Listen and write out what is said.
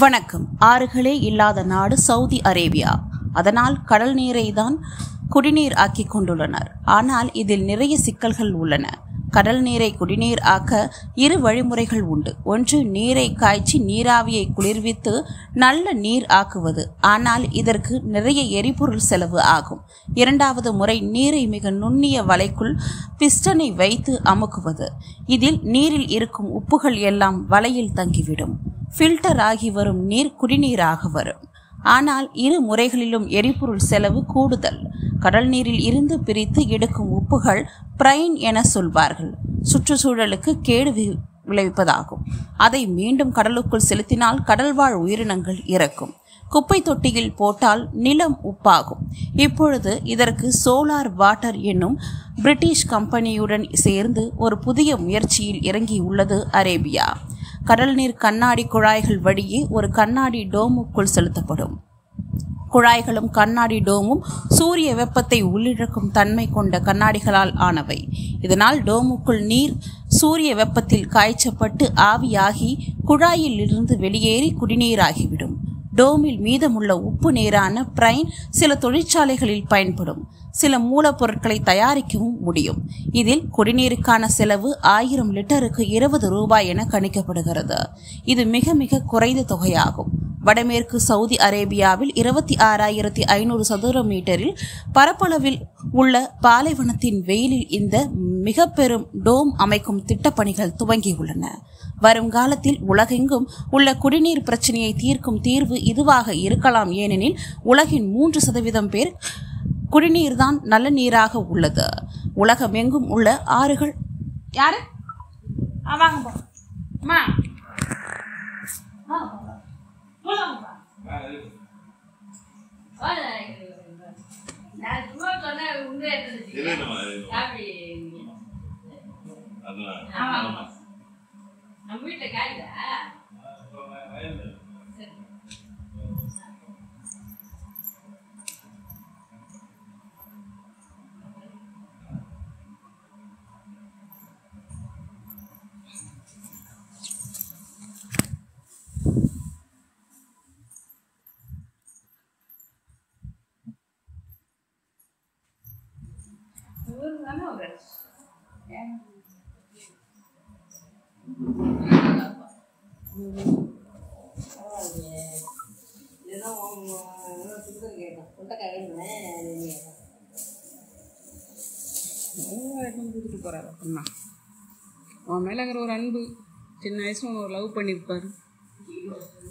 வணக்கம் ஆறுகளே இல்லாத நாடு சவுதி அரேபியா அதனால் கடல் நீரை தான் குடிநீர் ஆக்கிக் கொண்டுள்ளனர் ஆனால் இதில் நிறைய சிக்கல்கள் உள்ளன கடல் நீரை குடிநீர் ஆக்க இரு வழிமுறைகள் உண்டு ஒன்று நீரை காய்ச்சி நீராவியை குளிர்வித்து நல்ல நீர் ஆக்குவது ஆனால் இதற்கு நிறைய எரிபொருள் செலவு ஆகும் இரண்டாவது முறை நீரை மிக நுண்ணிய வலைக்குள் பிஸ்டனை வைத்து அமுக்குவது இதில் நீரில் இருக்கும் உப்புகள் எல்லாம் வலையில் தங்கிவிடும் ஃபில்டர் ஆகி வரும் நீர் குடிநீராக வரும் ஆனால் இரு முறைகளிலும் எரிபொருள் செலவு கூடுதல் கடல் நீரில் இருந்து பிரித்து எடுக்கும் உப்புகள் பிரைன் என சொல்வார்கள் சுற்றுச்சூழலுக்கு கேடு வி- விளைவிப்பதாகும் அதை மீண்டும் கடலுக்குள் செலுத்தினால் கடல்வாழ் உயிரினங்கள் இறக்கும் குப்பை தொட்டியில் போட்டால் நிலம் உப்பாகும் இப்பொழுது இதற்கு சோலார் வாட்டர் என்னும் பிரிட்டிஷ் கம்பெனியுடன் சேர்ந்து ஒரு புதிய முயற்சியில் இறங்கியுள்ளது அரேபியா கடல் நீர் கண்ணாடி குழாய்கள் வழியே ஒரு கண்ணாடி டோமுக்குள் செலுத்தப்படும் குழாய்களும் கண்ணாடி டோமும் சூரிய வெப்பத்தை உள்ளிழக்கும் தன்மை கொண்ட கண்ணாடிகளால் ஆனவை இதனால் டோமுக்குள் நீர் சூரிய வெப்பத்தில் காய்ச்சப்பட்டு ஆவியாகி குழாயில் இருந்து வெளியேறி குடிநீராகிவிடும் டோமில் மீதமுள்ள உப்பு நீரான பிரைன் சில தொழிற்சாலைகளில் பயன்படும் சில மூலப்பொருட்களை தயாரிக்கவும் முடியும் இதில் குடிநீருக்கான செலவு ஆயிரம் லிட்டருக்கு இருபது ரூபாய் என கணிக்கப்படுகிறது இது மிக மிக குறைந்த தொகையாகும் வடமேற்கு சவுதி அரேபியாவில் இருபத்தி ஆறாயிரத்தி ஐநூறு சதுர மீட்டரில் பரப்பளவில் உள்ள பாலைவனத்தின் வெயிலில் இந்த மிக பெரும் டோம் அமைக்கும் திட்டப்பணிகள் துவங்கியுள்ளன வருங்காலத்தில் உலகெங்கும் உள்ள குடிநீர் பிரச்சனையை தீர்க்கும் தீர்வு இதுவாக இருக்கலாம் ஏனெனில் உலகின் மூன்று சதவீதம் பேர் குடிநீர் தான் நல்ல நீராக உள்ளது உலகமெங்கும் உள்ள ஆறுகள் யாரு ஆ, வாங்கப்பா அம்மா நான் சும்மா சொன்னேன் உண்மையா இருந்துச்சு இல்லைம்மா, அப்படி அதெல்லாம் ஆமா நம்ம வீட்டுல காயுதா சரி. ஊருக்கு தானே ஒரு ஏன்? கொடுத்துட்டு போகிறாரு அண்ணா அவன் மேலே இருக்கிற ஒரு அன்பு சின்ன வயசுல அவன் ஒரு லவ் பண்ணியிருப்பாரு